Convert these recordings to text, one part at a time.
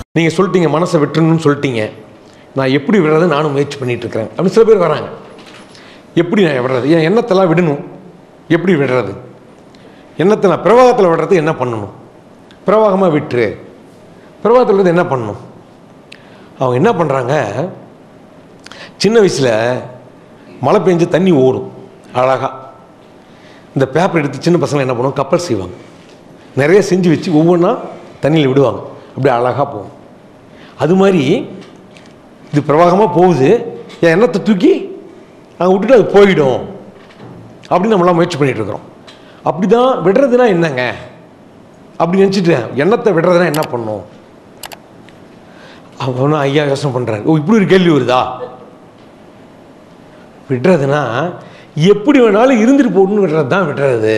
நீங்கள் சொல்லிட்டீங்க மனசை விட்டுறணும்னு சொல்லிட்டீங்க நான் எப்படி விடுறது நானும் முயற்சி பண்ணிட்டு இருக்கிறேன் அப்படின்னு சில பேர் வராங்க எப்படி நான் விடுறது என் எண்ணத்தெல்லாம் விடணும் எப்படி விடுறது எண்ணத்தை நான் பிரவாகத்தில் விடுறது என்ன பண்ணணும் பிரவாகமாக விட்டுரு பிரவாகத்தில் விடுறது என்ன பண்ணணும் அவங்க என்ன பண்ணுறாங்க சின்ன வயசில் மழை பெஞ்சு தண்ணி ஓடும் அழகாக இந்த பேப்பர் எடுத்து சின்ன பசங்க என்ன பண்ணுவாங்க கப்பல் செய்வாங்க நிறைய செஞ்சு வச்சு ஒவ்வொன்றா தண்ணியில் விடுவாங்க அப்படியே அழகாக போகும் அது மாதிரி இது பிரவாகமாக போகுது என் எண்ணத்தை தூக்கி அங்கே விட்டுட்டு அது போயிடும் அப்படின்னு நம்மளாம் முயற்சி பண்ணிட்டு இருக்கிறோம் அப்படி தான் விடுறதுனா என்னங்க அப்படி நினச்சிட்டு எண்ணத்தை விடுறதுனா என்ன பண்ணும் அவனும் ஐயா யோசனை பண்ணுறாரு ஓ இப்படி ஒரு கேள்வி வருதா விடுறதுனா எப்படி வேணாலும் இருந்துட்டு போட்டுன்னு விடுறது தான் விடுறது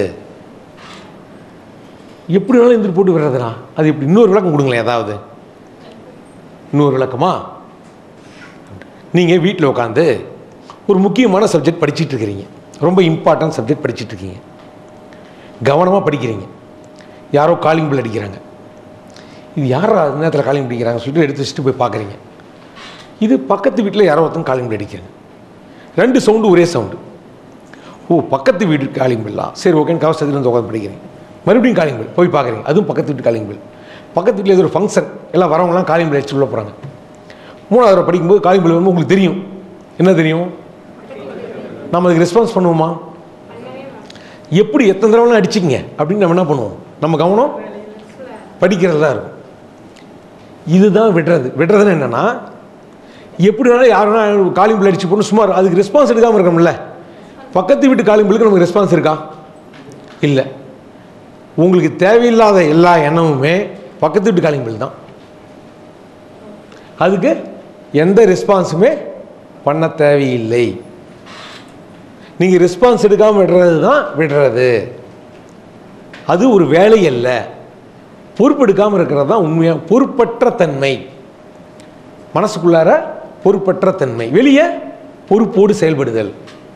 எப்படி வேணாலும் இருந்துட்டு போட்டு விடுறதுனா அது இப்படி இன்னொரு விளக்கம் கொடுங்களேன் ஏதாவது இன்னொரு விளக்கமா நீங்கள் வீட்டில் உட்காந்து ஒரு முக்கியமான சப்ஜெக்ட் படிச்சிட்டு இருக்கிறீங்க ரொம்ப இம்பார்ட்டன்ட் சப்ஜெக்ட் படிச்சிட்டு இருக்கீங்க கவனமாக படிக்கிறீங்க யாரோ காலிங் பில் அடிக்கிறாங்க இது யாரா அந்த நேரத்தில் காலிங் பிடிக்கிறாங்க சொல்லிட்டு எடுத்து வச்சுட்டு போய் பார்க்குறீங்க இது பக்கத்து வீட்டில் யாரோ ஒருத்தன் காலிங் பில் அடிக்கிறாங்க ரெண்டு சவுண்டு ஒரே சவுண்டு ஓ பக்கத்து வீடு காலிங் பில்லா சரி ஓகேன்னு கவசத்தில் வந்து உட்காந்து படிக்கிறீங்க மறுபடியும் காலிங் பில் போய் பார்க்குறீங்க அதுவும் பக்கத்து வீட்டு காலிங் பில் பக்கத்து வீட்டில் ஏதோ ஒரு ஃபங்க்ஷன் எல்லாம் வரவங்களாம் காலிங் பில் அடிச்சு உள்ள போகிறாங்க மூணாவது தடவை படிக்கும்போது காலிங் பில் வரும்போது உங்களுக்கு தெரியும் என்ன தெரியும் நம்ம அதுக்கு ரெஸ்பான்ஸ் பண்ணுவோமா எப்படி எத்தனை தடவை அடிச்சிங்க அப்படின்னு நம்ம என்ன பண்ணுவோம் நம்ம கவனம் படிக்கிறது தான் இருக்கும் இதுதான் விடுறது விடுறதுன்னு என்னன்னா எப்படி வேணாலும் யார் வேணாலும் காலிங் பில் அடிச்சு போகணும் சுமார் அதுக்கு ரெஸ்பான்ஸ் எடுக்காமல் இருக்கணும்ல பக்கத்து வீட்டு காலிங் பில்லுக்கு நமக்கு ரெஸ்பான்ஸ் இருக்கா இல்லை உங்களுக்கு தேவையில்லாத எல்லா எண்ணமுமே பக்கத்து வீட்டு காலிங் பில் தான் அதுக்கு எந்த ரெஸ்பான்ஸுமே பண்ண தேவையில்லை நீங்கள் ரெஸ்பான்ஸ் எடுக்காமல் விடுறது தான் விடுறது அது ஒரு வேலை அல்ல பொறுப்பெடுக்காமல் இருக்கிறது தான் உண்மையாக பொறுப்பற்ற தன்மை மனசுக்குள்ளார பொறுப்பற்ற தன்மை வெளியே பொறுப்போடு செயல்படுதல்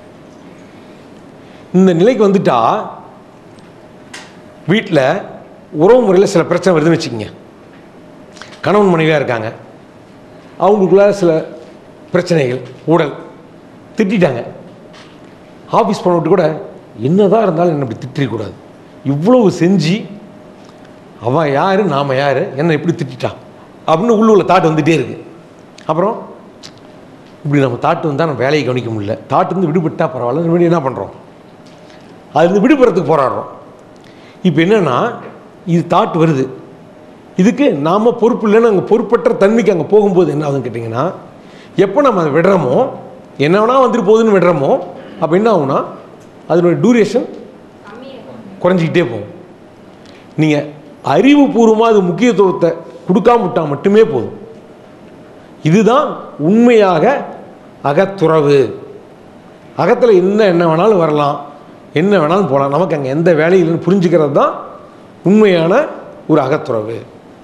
இந்த நிலைக்கு வந்துட்டா வீட்டில் உறவு முறையில் சில பிரச்சனை வருதுன்னு வச்சுக்கோங்க கணவன் மனைவியாக இருக்காங்க அவங்களுக்குள்ளார சில பிரச்சனைகள் ஊழல் திட்டிட்டாங்க ஆஃபீஸ் போன விட்டு கூட என்னதான் இருந்தாலும் என்ன இப்படி திட்டிருக்கூடாது இவ்வளவு செஞ்சு அவன் யார் நாம் யார் என்ன இப்படி திட்டான் அப்படின்னு உள்ள உள்ள தாட்டு வந்துகிட்டே இருக்கு அப்புறம் இப்படி நம்ம தாட்டு வந்தால் நம்ம வேலையை கவனிக்க முடியல தாட்டு வந்து விடுபட்டா பரவாயில்ல நம்ம என்ன பண்ணுறோம் அதுலேருந்து விடுபடுறதுக்கு போராடுறோம் இப்போ என்னென்னா இது தாட் வருது இதுக்கு நாம் பொறுப்பு இல்லைன்னு அங்கே பொறுப்பற்ற தன்மைக்கு அங்கே போகும்போது என்ன ஆகுதுன்னு கேட்டிங்கன்னா எப்போ நம்ம அதை விடுறோமோ என்ன வேணா வந்துட்டு போகுதுன்னு விடுறோமோ அப்போ என்ன ஆகும்னா அதனுடைய டூரேஷன் குறைஞ்சிக்கிட்டே போகும் நீங்கள் அறிவுபூர்வமாக அது முக்கியத்துவத்தை கொடுக்காம விட்டால் மட்டுமே போதும் இதுதான் உண்மையாக அகத்துறவு அகத்தில் என்ன என்ன வேணாலும் வரலாம் என்ன வேணாலும் போகலாம் நமக்கு அங்கே எந்த வேலையும் இல்லைன்னு புரிஞ்சுக்கிறது தான் உண்மையான ஒரு அகத்துறவு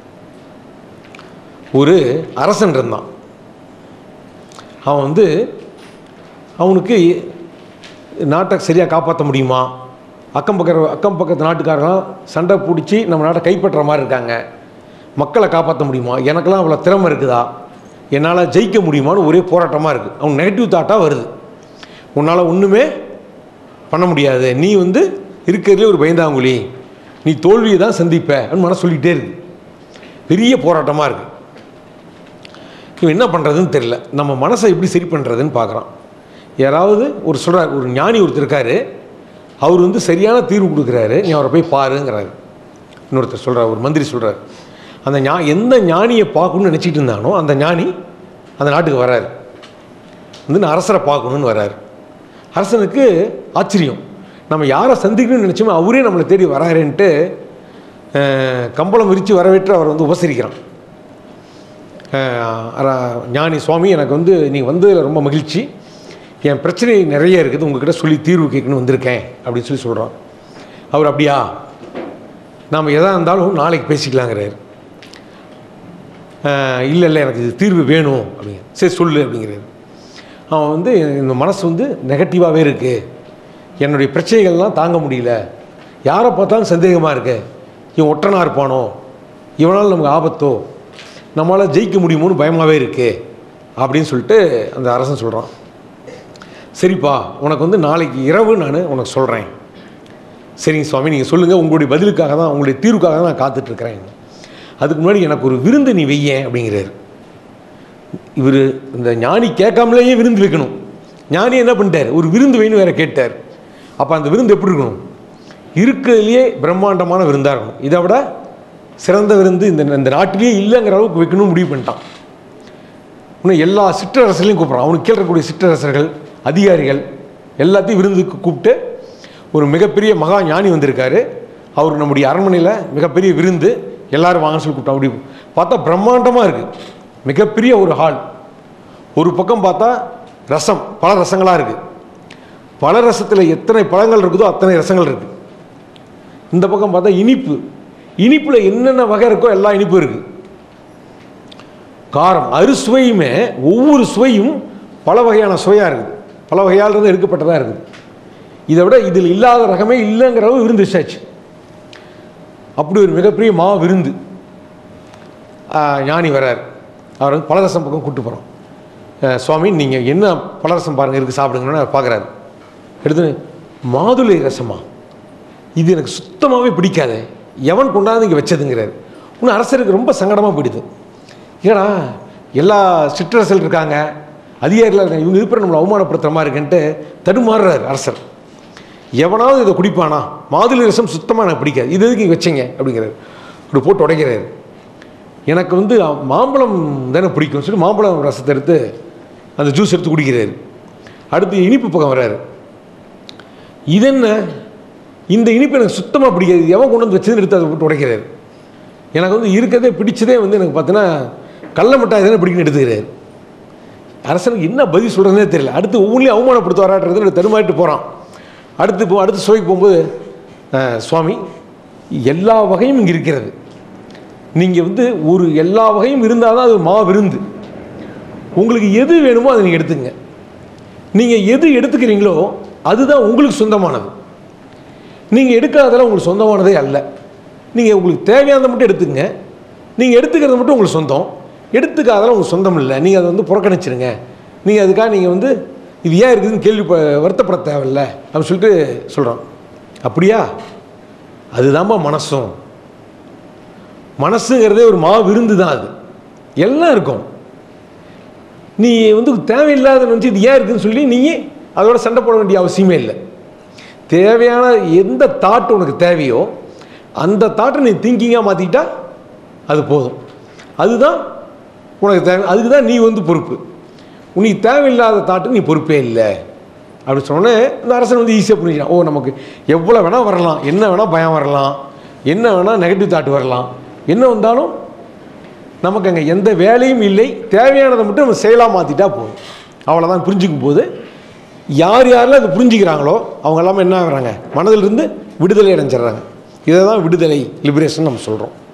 ஒரு அரசன் இருந்தான் அவன் வந்து அவனுக்கு நாட்டை சரியாக காப்பாற்ற முடியுமா அக்கம் பக்கம் அக்கம் பக்கத்து நாட்டுக்காரங்களாம் சண்டை பிடிச்சி நம்ம நாட்டை கைப்பற்றுற மாதிரி இருக்காங்க மக்களை காப்பாற்ற முடியுமா எனக்கெல்லாம் அவ்வளோ திறமை இருக்குதா என்னால் ஜெயிக்க முடியுமான்னு ஒரே போராட்டமாக இருக்குது அவன் நெகட்டிவ் தாட்டாக வருது உன்னால் ஒன்றுமே பண்ண முடியாது நீ வந்து இருக்கிறதுலே ஒரு பயந்தாங்குழி நீ தோல்வியை தான் சந்திப்ப அப்படின்னு மனசு சொல்லிகிட்டே இருக்கு பெரிய போராட்டமாக இருக்குது இவன் என்ன பண்ணுறதுன்னு தெரியல நம்ம மனசை எப்படி சரி பண்ணுறதுன்னு பார்க்குறான் யாராவது ஒரு சொல்கிறார் ஒரு ஞானி ஒருத்தர் இருக்கார் அவர் வந்து சரியான தீர்வு கொடுக்குறாரு நீ அவரை போய் பாருங்கிறாரு இன்னொருத்தர் சொல்கிறார் ஒரு மந்திரி சொல்கிறார் அந்த ஞா எந்த ஞானியை பார்க்கணும்னு நினச்சிட்டு இருந்தானோ அந்த ஞானி அந்த நாட்டுக்கு வராரு வந்து நான் அரசரை பார்க்கணுன்னு வராரு அரசனுக்கு ஆச்சரியம் நம்ம யாரை சந்திக்கணும்னு நினச்சோமோ அவரே நம்மளை தேடி வராருன்ட்டு அஹ், கம்பளம் விரித்து வரவேற்று அவர் வந்து உபசரிக்கிறான் அஹ், அர- ஞானி சுவாமி எனக்கு வந்து நீ வந்ததில் ரொம்ப மகிழ்ச்சி என் பிரச்சனை நிறைய இருக்குது உங்ககிட்ட சொல்லி தீர்வு கேட்கணும்னு வந்திருக்கேன் அப்படின்னு சொல்லி சொல்கிறான் அவர் அப்படியா நாம் எதாக இருந்தாலும் நாளைக்கு பேசிக்கலாங்கிறாரு அஹ், இல்லை இல்லை எனக்கு இது தீர்வு வேணும் அப்படிங்க சரி சொல்லு அப்படிங்கிறாரு அவன் வந்து இந்த மனசு வந்து நெகட்டிவாகவே இருக்குது என்னுடைய பிரச்சனைகள்லாம் தாங்க முடியல யாரை பார்த்தாலும் சந்தேகமாக இருக்கு இவன் ஒற்றனாக இருப்பானோ இவனால் நமக்கு ஆபத்தோ நம்மளால் ஜெயிக்க முடியுமோன்னு பயமாகவே இருக்கு அப்படின்னு சொல்லிட்டு அந்த அரசன் சொல்கிறான் சரிப்பா உனக்கு வந்து நாளைக்கு இரவு நான் உனக்கு சொல்கிறேன் சரிங்க சுவாமி நீங்கள் சொல்லுங்கள் உங்களுடைய பதிலுக்காக தான் உங்களுடைய தீர்வுக்காக தான் நான் காத்துட்ருக்கிறேன் அதுக்கு முன்னாடி எனக்கு ஒரு விருந்து நீ வையேன் அப்படிங்கிறாரு இவர் இந்த ஞானி கேட்காமலேயே விருந்து வைக்கணும் ஞானி என்ன பண்ணிட்டார் ஒரு விருந்து வைன்னு வேற கேட்டார் அப்போ அந்த விருந்து எப்படி இருக்கணும் இருக்கிறதுலையே பிரம்மாண்டமான விருந்தாக இருக்கணும் இதை விட சிறந்த விருந்து இந்த இந்த நாட்டிலேயே இல்லைங்கிற அளவுக்கு வைக்கணும்னு முடிவு பண்ணிட்டான் இன்னும் எல்லா சிற்றரசர்களையும் கூப்பிட்றான் அவனுக்கு கீழே இருக்கக்கூடிய சிற்றரசர்கள் அதிகாரிகள் எல்லாத்தையும் விருந்துக்கு கூப்பிட்டு ஒரு மிகப்பெரிய மகா ஞானி வந்திருக்காரு அவர் நம்முடைய அரண்மனையில் மிகப்பெரிய விருந்து எல்லாரும் வாங்க சொல்லி கூப்பிட்டோம் அப்படி பார்த்தா பிரம்மாண்டமாக இருக்குது மிகப்பெரிய ஒரு ஹால் ஒரு பக்கம் பார்த்தா ரசம் பல ரசங்களாக இருக்குது பல ரசத்தில் எத்தனை பழங்கள் இருக்குதோ அத்தனை ரசங்கள் இருக்குது இந்த பக்கம் பார்த்தா இனிப்பு இனிப்பில் என்னென்ன வகை இருக்கோ எல்லா இனிப்பும் இருக்குது காரம் அறுசுவையுமே ஒவ்வொரு சுவையும் பல வகையான சுவையாக இருக்குது பல வகையால் இருந்து எடுக்கப்பட்டதாக இருக்குது இதை விட இதில் இல்லாத ரகமே இல்லைங்கிற அளவு விருந்து விசாச்சு அப்படி ஒரு மிகப்பெரிய மா விருந்து ஆஹ், ஞானி வரார் அவர் வந்து பலரசம் பக்கம் கூப்பிட்டு போகிறோம் சுவாமி நீங்கள் என்ன பலரசம் பாருங்கள் இருக்குது சாப்பிடுங்கன்னு அவர் பார்க்குறாரு எடுத்து மாதுளை ரசமா இது எனக்கு சுத்தமாகவே பிடிக்காதே எவன் கொண்டாந்து இங்கே வச்சதுங்கிறாரு இன்னும் அரசருக்கு ரொம்ப சங்கடமாக போயிடுது ஏன்னா எல்லா சிற்றரசல் இருக்காங்க அதிகாரிகள் இருக்காங்க இவங்க இருக்கிற நம்மளை அவமானப்படுத்துகிற மாதிரி இருக்குன்ட்டு தடுமாறுறாரு அரசர் எவனாவது இதை குடிப்பானா மாதுளை ரசம் சுத்தமாக எனக்கு பிடிக்காது இது எதுக்கு இங்கே வச்சீங்க அப்படிங்கிறாரு இப்படி போட்டு உடைக்கிறாரு எனக்கு வந்து மாம்பழம் தானே பிடிக்கும் சொல்லி மாம்பழம் ரசத்தை எடுத்து அந்த ஜூஸ் எடுத்து குடிக்கிறாரு அடுத்து இனிப்பு பக்கம் வர்றாரு இது என்ன இந்த இனிப்பு எனக்கு சுத்தமாக பிடிக்காது இது எவன் கொண்டு வந்து வச்சதுன்னு எடுத்து அதை போட்டு உடைக்கிறாரு எனக்கு வந்து இருக்கிறதே பிடிச்சதே வந்து எனக்கு பார்த்தீங்கன்னா கடல மிட்டாய் தானே பிடிக்குன்னு எடுத்துக்கிறாரு அரசனுக்கு என்ன பதில் சொல்கிறதுனே தெரியல அடுத்து ஒவ்வொன்றையும் அவமானப்படுத்த வராட்டுறது தடுமாறிட்டு போகிறான் அடுத்து போ அடுத்து சுவைக்கு போகும்போது "அஹ், சுவாமி எல்லா வகையும் இங்கே இருக்கிறது நீங்கள் வந்து ஒரு எல்லா வகையும் இருந்தால் தான் அது மா விருந்து உங்களுக்கு எது வேணுமோ அதை நீங்கள் எடுத்துங்க நீங்கள் எது எடுத்துக்கிறீங்களோ அதுதான் உங்களுக்கு சொந்தமானது நீங்கள் எடுக்காததெல்லாம் உங்களுக்கு சொந்தமானதே அல்ல நீங்கள் உங்களுக்கு தேவையானதை மட்டும் எடுத்துங்க நீங்கள் எடுத்துக்கிறது மட்டும் உங்களுக்கு சொந்தம் எடுத்துக்காதெல்லாம் உங்களுக்கு சொந்தம் இல்லை நீங்கள் அதை வந்து புறக்கணிச்சிருங்க நீங்கள் அதுக்காக நீங்கள் வந்து இது ஏன் இருக்குதுன்னு கேள்வி ப- வருத்தப்பட தேவையில்ல அப்படின்னு சொல்லிட்டு சொல்கிறோம் அப்படியா அதுதாம்மா மனசும் மனசுங்கிறதே ஒரு மா விருந்து தான் அது எல்லாம் இருக்கும் நீ வந்து தேவையில்லாத நினச்சி இது ஏன் இருக்குன்னு சொல்லி நீ அதோட சண்டை போட வேண்டிய அவசியமே இல்லை தேவையான எந்த தாட் உனக்கு தேவையோ அந்த தாட்டை நீ திங்கிங்காக மாற்றிக்கிட்டா அது போதும் அதுதான் உனக்கு தேவை அதுக்கு தான் நீ வந்து பொறுப்பு உனக்கு தேவையில்லாத தாட்டு நீ பொறுப்பே இல்லை அப்படி சொன்னோன்னே இந்த அரசன் வந்து ஈஸியாக புரிஞ்சுக்கலாம் ஓ நமக்கு எவ்வளோ வேணால் வரலாம் என்ன வேணால் பயம் வரலாம் என்ன வேணால் நெகட்டிவ் தாட் வரலாம் என்ன வந்தாலும் நமக்கு அங்கே எந்த வேலையும் இல்லை தேவையானதை மட்டும் நம்ம செயலாக மாற்றிட்டா போதும் அவ்வளோதான் புரிஞ்சுக்கும் போது யார் யாரெல்லாம் அதை புரிஞ்சுக்கிறாங்களோ அவங்க எல்லாமே என்ன ஆகுறாங்க மனதிலிருந்து விடுதலை அடைஞ்சிடுறாங்க இதை தான் விடுதலை லிபரேஷன் நம்ம சொல்கிறோம்